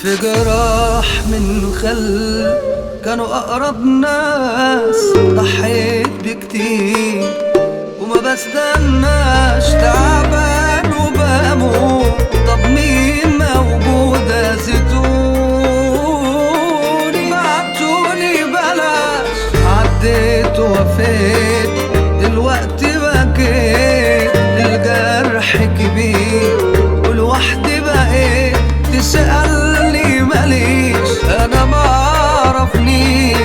في جراح من خل كانوا أقرب ناس ضحيت بكتير وما بستناش تعبان وبموت طب مين موجود زيتوني بعتوني بلاش عديت وفيت دلوقتي بكيت الجرح كبير ولوحدي بقيت تسألني ماليش أنا ما أعرفنيش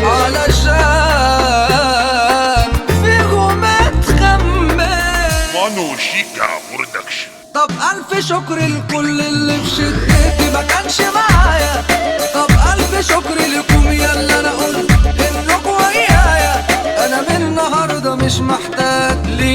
علشان فيهم اتخمن مانو شيكا برودكشن طب ألف شكر لكل اللي في شدتي ما كانش معايا طب ألف شكر لكم يلا أنا قلت إنكم ويايا أنا من النهاردة مش محتاج لي